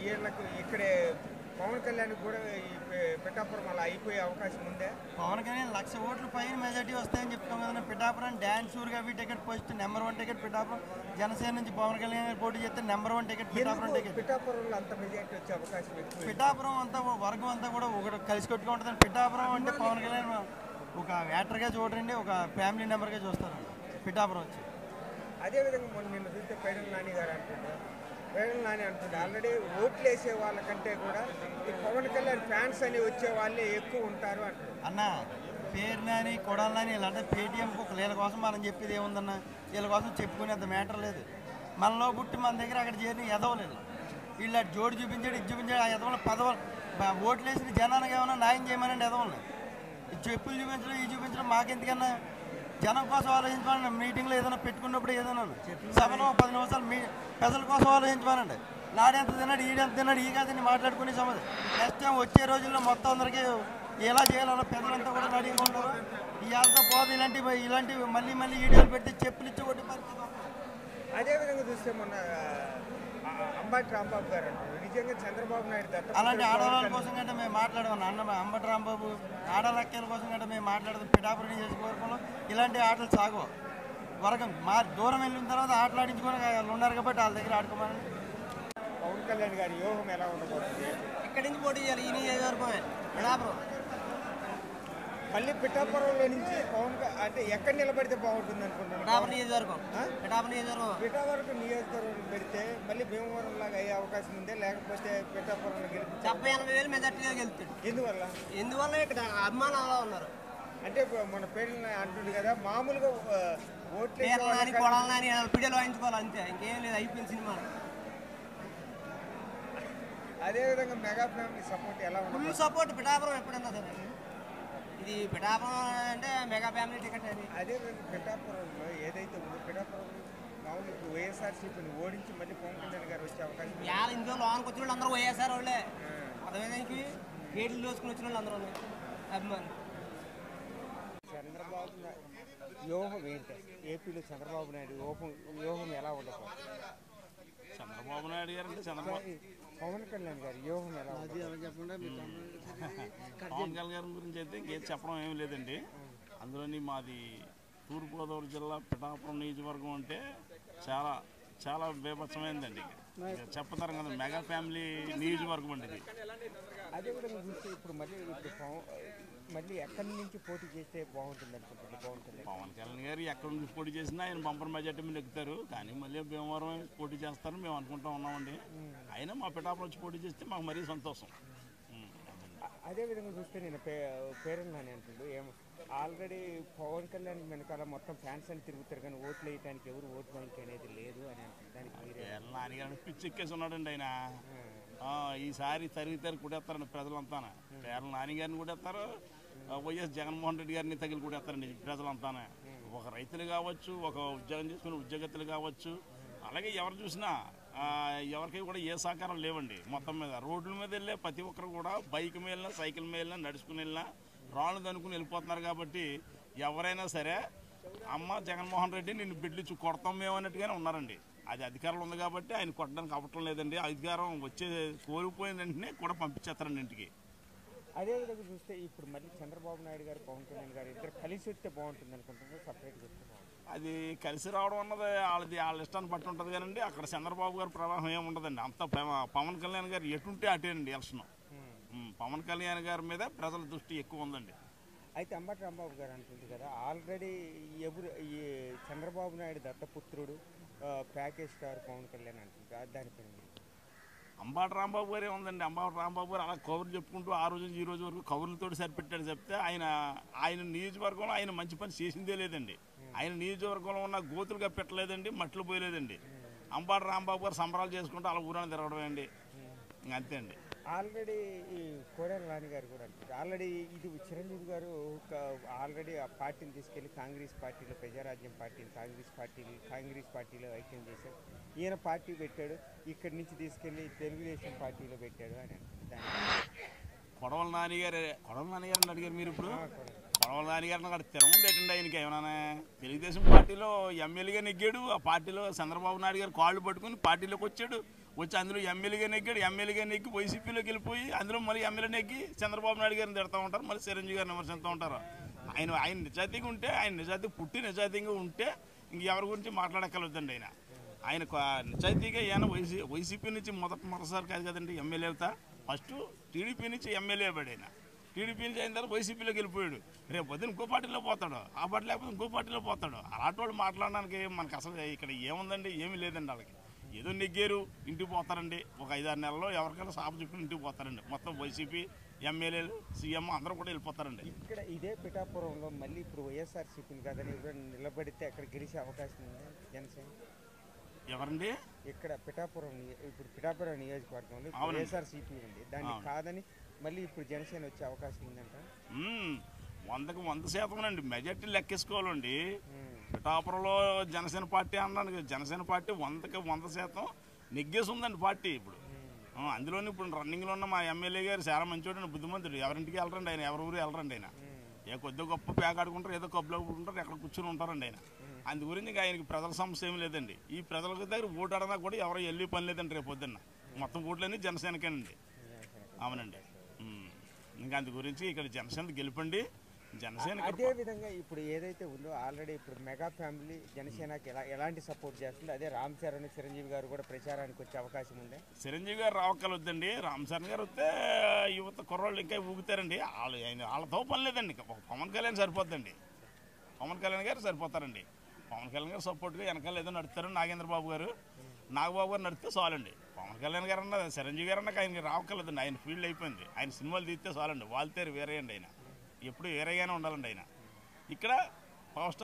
వీళ్ళకి ఇక్కడే పవన్ కళ్యాణ్ కూడా ఈ పి- పిఠాపురం అలా అయిపోయే అవకాశం ఉందే పవన్ కళ్యాణ్ లక్ష ఓట్లు పైన మెజార్టీ వస్తాయని చెప్తాం కదా పిఠాపురం డ్యాన్స్ ఊరుగా అవి ticket first number one ticket Pithapuram Janasena నుంచి పవన్ కళ్యాణ్ గారు పోటీ చేస్తే నెంబర్ వన్ టికెట్ పిఠాపురం ఎందుకు టికెట్ పిఠాపురంలో అంత మెజార్టీ వచ్చే అవకాశం ఎక్కువ పిఠాపురం అంతా వర్గం అంతా కూడా ఒకటి కలిసి కట్టుగా ఉంటుంది పిఠాపురం అంటే పవన్ కళ్యాణ్ ఒక యాక్టర్గా చూడరండి ఒక ఫ్యామిలీ మెంబర్గా చూస్తారు పిఠాపురం వచ్చి అదేవిధంగా మొన్న నిన్న చూస్తే పైడల నాని గారు అంటున్నారు పైడల నాని అంటుంది ఆల్రెడీ ఓట్లు వేసే వాళ్ళకంటే కూడా ఈ పవన్ కళ్యాణ్ ఫ్యాన్స్ అని వచ్చే వాళ్ళే ఎక్కువ ఉంటారు అంటారు అన్న పేరు నాని కొడాలని వీళ్ళంటే పేటీఎం ఒక వీళ్ళ కోసం మనం చెప్పేది ఏముందన్న వీళ్ళ కోసం చెప్పుకునేంత మ్యాటర్ లేదు మనలో పుట్టి మన దగ్గర అక్కడ చేరిన ఎదవలేదు వీళ్ళు అటు జోడు చూపించాడు ఇది చూపించాడు ఆ ఎదవల పదవులు బ- ఓట్లు వేసిన జనానికి ఏమైనా న్యాయం చేయమనండి ఎదవల్ని ఈ చెప్పులు చూపించడం ఈ చూపించడం మాకెందుకన్నా జనం కోసం ఆలోచించాలండి మీటింగ్లో ఏదైనా పెట్టుకున్నప్పుడు ఏదైనా సభలో ఒక పది నిమిషాలు మీ ప్రజల కోసం ఆలోచించాలండి నాడెంత తిన్నాడు ఈడెంత తిన్నాడు ఈ కాదని మాట్లాడుకునే సమస్య నెక్స్ట్ టైం వచ్చే రోజుల్లో మొత్తం అందరికీ ఎలా చేయాలో పెద్దలంతా కూడా రెడీగా ఉంటారు ఇవాళతో పోదు ఇలాంటి ఇలాంటివి మళ్ళీ మళ్ళీ వీడియోలు పెట్టి చెప్పులు ఇచ్చి కొట్టి పరిస్థితి వస్తుంది. అదేవిధంగా చూస్తే మొన్న ఆ, అంబటి రాంబాబు గారు అంటారు నిజంగా చంద్రబాబు నాయుడు దత్త అలాంటి ఆడవాళ్ళ కోసం కంటే మేము మాట్లాడమని అన్న అంబటి రాంబాబు ఆడలక్కల కోసం కంటే మేము మాట్లాడదు పిఠాపురం నియోజకవర్గంలో ఇలాంటి ఆటలు సాగు వరకం మా దూరం వెళ్ళిన తర్వాత ఆటలు ఆడించుకొని వాళ్ళు ఉన్నారు కాబట్టి వాళ్ళ దగ్గర ఆడుకోమని పవన్ కళ్యాణ్ గారి యోగం ఎలా ఉండబోతుంది ఇక్కడి నుంచి పోటీ చేయాలి ఈ నియోజకవర్గమే పిఠాపురం మళ్ళీ పిఠాపురంలో నుంచి పవన్ క- అంటే ఎక్కడ నిలబడితే బాగుంటుంది అనుకుంటున్నాను పిఠాపురం నియోజకవర్గం ఆ? పిఠాపురం నియోజకవర్గం పిఠాపురం నియోజకవర్గం పెడితే మళ్ళీ భీమవరం లాగా అయ్యే అవకాశం ఉందే లేకపోతే పిఠాపురంలో గెలిపి డెబ్బై ఎనభై వేలు మెజార్టీగా గెలుస్తాడు ఎందువల్ల ఎందువల్ల ఇక్కడ అభిమానాలు ఉన్నారు అంటే ఇప్పుడు మన పేర్లు అంటుంది కదా మామూలుగా ఆ, ఓట్లు వేసే పేర్ల నాని వాళ్ళకన్నా- కొడాల నాని పిడియలు వాయించుకోవాలి అంతే ఇంకేం లేదు అయిపోయింది సినిమా అదేవిధంగా మెగా ఫ్యామిలీ సపోర్ట్ ఎలా ఫుల్ ఉండదు సపోర్ట్ పిఠాపురం ఎప్పుడన్నా సరే ఇది పిఠాపురం అంటే మెగా ఫ్యామిలీ టికెట్ అది అదేవిధంగా పిఠాపురంలో ఏదైతే ఉందో పిఠాపురం మామూలు ఇప్పుడు వైఎస్ఆర్సీపీని ఓడించి మళ్ళీ పవన్ కళ్యాణ్ గారు వచ్చే అవకాశం ఉంది. ఇవాళ ఇంట్లో లోనికి వచ్చిన వాళ్ళు అందరూ వైఎస్ఆర్ వాళ్ళే అర్థమైందానికి గేట్లు దోసుకుని వచ్చిన వాళ్ళు అందరూ ఉన్నాయి అభిమానులు చంద్రబాబు నాయుడు వ్యూహం ఏంటి ఏపీలో చంద్రబాబు నాయుడు వ్యూహం వ్యూహం ఎలా ఉండదు చంద్రబాబు నాయుడు గారు అంటే చంద్రబాబు పవన్ కళ్యాణ్ గారి వ్యూహం ఎలా ఉండదు పవన్ కళ్యాణ్ గారి గురించి అయితే ఇంకేం చెప్పడం ఏం లేదండి అందులోని మాది తూర్పుగోదావరి జిల్లా పిఠాపురం నియోజకవర్గం అంటే చాలా చాలా బేభత్సమైందండి ఇక చెప్పతారు కదా మెగా ఫ్యామిలీ నియోజకవర్గం అండి ఇది అదేవిధంగా చూస్తే ఇప్పుడు మళ్ళీ ఇప్పుడు పవన్ మళ్ళీ ఎక్కడి నుంచి పోటీ చేస్తే బాగుంటుంది అనుకుంటుంది పవన్ కళ్యాణ్ పవన్ కళ్యాణ్ గారు ఎక్కడ నుంచి పోటీ చేసినా ఆయన బంపర్ మెజార్టీ మీద ఎక్కుతారు కానీ మళ్ళీ భీమవరం పోటీ చేస్తారని మేము అనుకుంటా ఉన్నామండి అయినా మా పిఠాపురం వచ్చి పోటీ చేస్తే మాకు మరీ సంతోషం ఉం, అదండి. అ- అదేవిధంగా చూస్తే నేను పే పేరెంట్ నాని అంటుండు ఏం ఆల్రెడీ పవన్ కళ్యాణ్ వెనకాల మొత్తం ఫ్యాన్స్ అని తిరుగుతారు కానీ ఓట్లు వేయడానికి ఎవరు ఓటు బ్యాంక్ అనేది లేదు అని అంటుంది దానికి మీరే పేర్ల నాన్నగారు పిచ్చి ఎక్కేసి ఉన్నాడండి ఆయన ఆ, ఈసారి తరిగి తరిగి కొడేస్తారండి ప్రజలంతా పేర్ల నాన్నగారిని కొడేస్తారు ఆ, వైఎస్ జగన్మోహన్ రెడ్డి గారిని తగిలి కొడేస్తారండి ప్రజలంతా ఒక రైతులు కావచ్చు ఒక ఉద్యోగం చేసుకునే ఉద్యోగస్తులు కావచ్చు అలాగే ఎవరు చూసినా ఆ, ఎవరికి కూడా ఏ సహకారం లేవండి మొత్తం మీద రోడ్ల మీద వెళ్ళే ప్రతి ఒక్కరు కూడా బైక్ మీద వెళ్ళినా సైకిల్ మీద వెళ్ళినా నడుచుకుని వెళ్ళినా రాళ్ళు దనుకుని వెళ్ళిపోతున్నారు కాబట్టి ఎవరైనా సరే అమ్మ జగన్మోహన్ రెడ్డి నిన్ను బిడ్డలిచ్చి కొడతాం మేము అన్నట్టుగానే ఉన్నారండి అది అధికారంలో ఉంది కాబట్టి ఆయన కొట్టడానికి అవ్వటం లేదండి అధికారం వచ్చే కోల్పోయిన వెంటనే కూడా పంపించేస్తారండి ఇంటికి అదేవిధంగా చూస్తే ఇప్పుడు మళ్ళీ చంద్రబాబు నాయుడు గారు పవన్ కళ్యాణ్ గారు ఇద్దరు కలిసి వస్తే బాగుంటుంది అనుకుంటున్నారు సపరేట్గా వస్తే బాగుంటుంది అది కలిసి రావడం అన్నది వాళ్ళది వాళ్ళ ఇష్టాన్ని బట్టి ఉంటుంది కానండి అక్కడ చంద్రబాబు గారి ప్రవాహం ఏమి ఉండదండి అంత ప్రేమ- పవన్ కళ్యాణ్ గారు ఎటుంటే అటేనండి ఎలక్షన్ పవన్ కళ్యాణ్ గారి మీద ప్రజల దృష్టి ఎక్కువ ఉందండి అయితే అంబటి రాంబాబు గారు అంటుంది కదా ఆల్రెడీ ఎవరు ఈ చంద్రబాబు నాయుడు దత్తపుత్రుడు ఆ, ప్యాకేజ్ స్టార్ పవన్ కళ్యాణ్ అంటుంది ఆ దానిపైన మీరు అంబాటి రాంబాబు గారే ఉందండి అంబాటి రాంబాబు గారు అలా కబుర్లు చెప్పుకుంటూ ఆ రోజు నుంచి ఈ రోజు వరకు కబుర్లతో సరిపెట్టాడు చెప్తే ఆయన ఆయన నియోజకవర్గంలో ఆయన మంచి పని చేసిందే లేదండి ఆయన నియోజకవర్గంలో ఉన్న గోతులుగా పెట్టలేదండి మట్లు పోయలేదండి అంబాటి రాంబాబు గారు సంబరాలు చేసుకుంటూ అలా ఊరాన్ని తిరగడమే అండి ఇంక అంతే అండి ఆల్రెడీ ఈ కోడెల నాని గారు కూడా అంటారు ఆల్రెడీ ఇది చిరంజీవి గారు ఒక ఆల్రెడీ ఆ పార్టీని తీసుకెళ్లి కాంగ్రెస్ పార్టీలో ప్రజారాజ్యం పార్టీని కాంగ్రెస్ పార్టీ కాంగ్రెస్ పార్టీలో ఐక్యం చేశాడు ఈయన పార్టీ పెట్టాడు ఇక్కడి నుంచి తీసుకెళ్లి తెలుగుదేశం పార్టీలో పెట్టాడు అని అంటారు దాన్ని కొడవల నాన్నగారు కొడవల నాన్నగారిని అడిగారు మీరు ఇప్పుడు ఆ, కోడెల. కొడవల నాన్నగారిని అక్కడ తిరగం పెట్టండి ఆయనకి ఏమన్నా తెలుగుదేశం పార్టీలో ఎమ్మెల్యేగా నెగ్గాడు ఆ పార్టీలో చంద్రబాబు నాయుడు గారు కాళ్ళు పట్టుకుని పార్టీలోకి వచ్చాడు వచ్చి అందులో ఎమ్మెల్యేగా నెగ్గాడు ఎమ్మెల్యేగా నెగ్గి వైసీపీలోకి వెళ్ళిపోయి అందులో మళ్ళీ ఎమ్మెల్యే నెగ్గి చంద్రబాబు నాయుడు గారిని తిడతా ఉంటారు మళ్ళీ చిరంజీవి గారిని విమర్శిస్తూ ఉంటారు ఆయన ఆయన నిజాయితీగా ఉంటే ఆయన నిజాయితీ పుట్టి నిజాయితీగా ఉంటే ఇంక ఎవరి గురించి మాట్లాడక్కర్లేదండి ఆయన ఆయన కొ- నిజాయితీగా ఈయన వైసీ వైసీపీ నుంచి మొదటి మరోసారి కాదు కదండి ఎమ్మెల్యే అవుతా ఫస్ట్ టీడీపీ నుంచి ఎమ్మెల్యే అయ్యాడు ఆయన టీడీపీ నుంచి అయిన తర్వాత వైసీపీలోకి వెళ్ళిపోయాడు రేపు పొద్దున ఇంకో పార్టీలో పోతాడు ఆ పార్టీ లేకపోతే ఇంకో పార్టీలో పోతాడు అలాంటి వాళ్ళు మాట్లాడడానికి మనకు అసలు ఇక్కడ ఏముందండి ఏమీ లేదండి వాళ్ళకి ఏదో నెగ్గారు ఇంటికి పోతారండి ఒక ఐదారు నెలల్లో ఎవరికైనా సాపు చెప్పి ఇంటికి పోతారండి మొత్తం వైసీపీ ఎమ్మెల్యేలు సీఎం అందరూ కూడా వెళ్ళిపోతారండి ఇక్కడ ఇదే పిఠాపురంలో మళ్ళీ ఇప్పుడు వైఎస్ఆర్సీపీని కదని ఎవరైనా నిలబడితే అక్కడ గెలిచే అవకాశం ఉందా జనసేన ఎవరండి ఇక్కడ పిఠాపురం నియ- ఇప్పుడు పిఠాపురం నియోజకవర్గంలో ఇప్పుడు అవునండి. వైఎస్ఆర్సీపీ ఉంది దాన్ని అవును. కాదని మళ్ళీ ఇప్పుడు జనసేన వచ్చే అవకాశం ఉందంట మ్మ్. వందకు వంద శాతం అండి మెజార్టీ లెక్కేసుకోవాలండి ఉమ్. పిఠాపురంలో జనసేన పార్టీ అన్నాను కదా, జనసేన పార్టీ వందకి వంద శాతం నెగ్గేసి ఉందండి పార్టీ ఇప్పుడు ఆ, అందులోని ఇప్పుడు రన్నింగ్లో ఉన్న మా ఎమ్మెల్యే గారు చాలా మంచివాడు బుద్ధిమంతుడు ఎవరింటికి వెళ్ళరండి ఆయన ఎవరి ఊరు వెళ్ళరండి ఆయన ఏ కొద్ది గొప్ప పేకాడుకుంటారు ఏదో కబ్బులో ఉంటారు ఎక్కడ కూర్చొని ఉంటారండి ఆయన అందు గురించి ఇంకా ఆయనకి ప్రజల సమస్య ఏమి లేదండి ఈ ప్రజల దగ్గర ఓటు అడగా కూడా ఎవరు వెళ్ళి పని లేదండి రేపు పొద్దున్న మొత్తం ఓట్లన్నీ జనసేనకేనండి అవునండి ఉమ్. ఇంకా అందు గురించి ఇక్కడ జనసేన గెలుపండి జనసేన ఇక్కడ అదే విధంగా ఇప్పుడు ఏదైతే ఉందో ఆల్రెడీ ఇప్పుడు మెగా ఫ్యామిలీ జనసేనకి ఎలా ఎలాంటి సపోర్ట్ చేస్తుంది అదే రామ్ చరణ్ చిరంజీవి గారు కూడా ప్రచారానికి వచ్చే అవకాశం ఉంది చిరంజీవి గారు రావక్కలొద్దండి రామ్ చరణ్ గారు వస్తే యువత కుర్రోళ్ళు ఇంకా ఊగుతారండి వాళ్ళు ఆయన వాళ్ళతో పని లేదండి ఇంకా ఒక పవన్ కళ్యాణ్ సరిపోద్దండి పవన్ కళ్యాణ్ గారు సరిపోతారండి పవన్ కళ్యాణ్ గారు సపోర్ట్గా వెనకాల ఏదో నడుస్తారు నాగేంద్ర బాబు గారు నాగబాబు గారు నడిస్తే చాలండి పవన్ కళ్యాణ్ గారు అన్న చిరంజీవి గారు అన్నాక ఆయనకి రావక్కర్లేదండి ఆయన ఫీల్డ్ అయిపోయింది ఆయన సినిమాలు తీస్తే చాలండి వాళ్ళ తీరు వేరే అండి ఆయన ఎప్పుడు వేరేగానే ఉండాలండి ఆయన ఇక్కడ పవర్ స్టార్